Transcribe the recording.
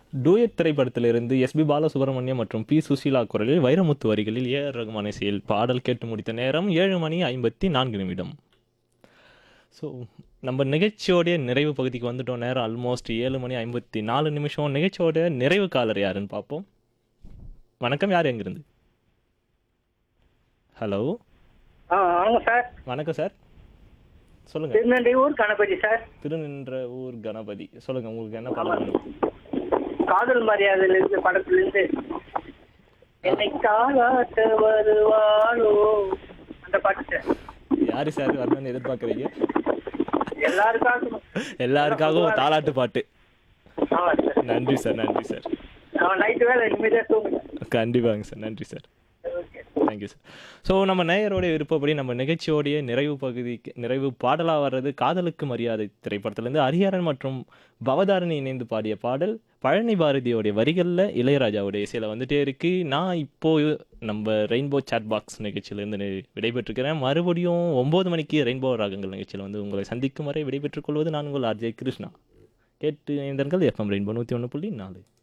Duet திரைப்படத்திலிருந்து SP Balasubramaniam மற்றும் B Susheela குரலில் வைரமுத்து வரிகளில் ஏ ஆர் ரகுமான் இசையில் பாடல் கேட்டு முடித்த நேரம் ஏழு மணி ஐம்பத்தி நான்கு நிமிடம் ஸோ நம்ம நிகழ்ச்சியோடைய நிறைவு பகுதிக்கு வந்துட்டோம் நேரம் ஆல்மோஸ்ட் ஏழு மணி ஐம்பத்தி நாலு நிமிஷம் நிகழ்ச்சியோட நிறைவு காலர் யாருன்னு பார்ப்போம் வணக்கம் யார் எங்கிருந்து ஹலோ ஆ ஆமாம் சார் வணக்கம் சார் சொல்லுங்கள் திருநெல்வேலூர் கணபதி சார் திருநின்ற ஊர் கணபதி சொல்லுங்கள் உங்களுக்கு என்ன பாடல் வேணும்? காதல் மரியாதையிலிருந்து படத்திலிருந்து என்னை காலாட்ட வருவாளோ அந்த பாட்டு சார் யாரு சார் வரணும்னு எதிர்பார்க்குறீங்க எல்லாருக்காகவும் எல்லாருக்காகவும் தாலாட்டு பாட்டு ஆமா சார் நன்றி சார் நன்றி சார் அவன் நைட்டு வேலை இனிமேதான் தூங்குங்க கண்டிப்பாங்க சார் நன்றி sir okay thank you sir so நம்ம நேயரோடைய விருப்பப்படி நம்ம நிகழ்ச்சியோடைய நிறைவு பகுதிக்கு நிறைவு பாடலாக வர்றது காதலுக்கு மரியாதை திரைப்படத்திலேருந்து ஹரிஹரன் மற்றும் பவதாரணி இணைந்து பாடிய பாடல் பழனி பாரதியோடைய வரிகளில் இளையராஜாவுடைய இசையில் வந்துட்டே இருக்கு நான் இப்போ நம்ம ரெயின்போ சாட் பாக்ஸ் நிகழ்ச்சியிலேருந்து விடைபெற்றுக்கிறேன் மறுபடியும் ஒம்பது மணிக்கு ரெயின்போ ராகங்கள் நிகழ்ச்சியில் வந்து உங்களை சந்திக்கும் வரை விடைபெற்றுக் கொள்வது நான் உங்கள் ஆர்ஜே கிருஷ்ணா கேட்டு இணைந்தர்கள் எஃப்எம் ரெயின்போ நூற்றி ஒன்று புள்ளி நாலு